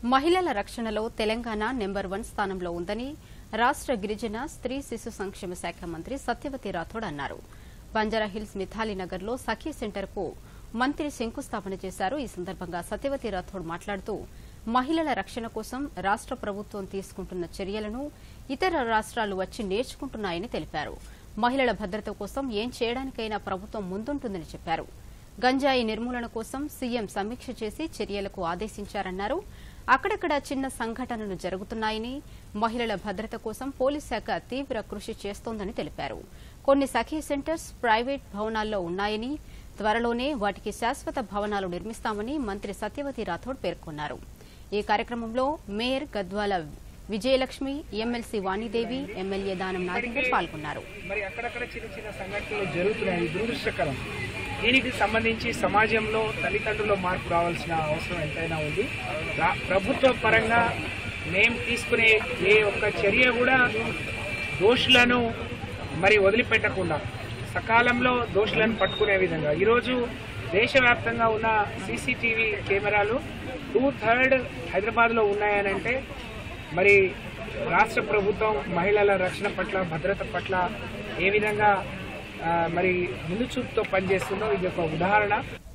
మహిళల రక్షణలో Telangana number one స్థానంలో ఉందని రాష్ట్ర గిరిజన స్త్రీ శిశు సంక్షేమ శాఖ మంత్రి సత్యవతి రాథోడ్ అన్నారు బంజారాహిల్స్ మిథాలీనగర్లో సఖీ సెంటర్కు మంత్రి శంకుస్థాపన చేశారు ఈ సందర్భంగా సత్యవతి రాథోడ్ మాట్లాడుతూ మహిళల రక్షణ కోసం రాష్ట్ర ప్రభుత్వం తీసుకుంటున్న చర్యలను ఇతర రాష్ట్రాలు వచ్చి నేర్చుకుంటున్నాయని తెలిపారు మహిళల భద్రత కోసం ఏం చేయడానికైనా ప్రభుత్వం ముందుంటుందని చెప్పారు గంజాయి నిర్మూలన కోసం సీఎం సమీక్ష చేసి చర్యలకు ఆదేశించారన్నారు అక్కడక్కడ చిన్న సంఘటనలు జరుగుతున్నాయని మహిళల భద్రత కోసం పోలీస్ శాఖ తీవ్ర కృషి చేస్తోందని తెలిపారు కొన్ని సఖీ సెంటర్స్ ప్రైవేట్ భవనాల్లో ఉన్నాయని త్వరలోనే వాటికి శాశ్వత భవనాలు నిర్మిస్తామని మంత్రి సత్యవతి రాథోడ్ పేర్కొన్నారు ఈ కార్యక్రమంలో mayor Gadwal Vijayalakshmi MLC Vanidevi MLA Danam Nagender పాల్గొన్నారు మరి అక్కడక్కడ చిన్న చిన్న సంఘటనలు జరుగుతున్నాయి దురదృష్టకరం దీనికి సంబంధించి సమాజంలో తల్లిదండ్రుల్లో మార్పు రావాల్సిన అవసరం ఎంతైనా ఉంది రా- ప్రభుత్వ పరంగా మేము తీసుకునే ఏ ఒక్క చర్య కూడా దోషులను మరి వదిలిపెట్టకుండా సకాలంలో దోషులను పట్టుకునే విధంగా ఈరోజు దేశవ్యాప్తంగా ఉన్న సీసీటీవీ కెమెరాలు టూ థర్డ్ హైదరాబాద్లో ఉన్నాయనంటే మరి రాష్ట్ర ప్రభుత్వం మహిళల రక్షణ పట్ల భద్రత పట్ల ఏ విధంగా ఆ, మరి ముందు చూపుతో పనిచేస్తుందో ఇది ఒక ఉదాహరణ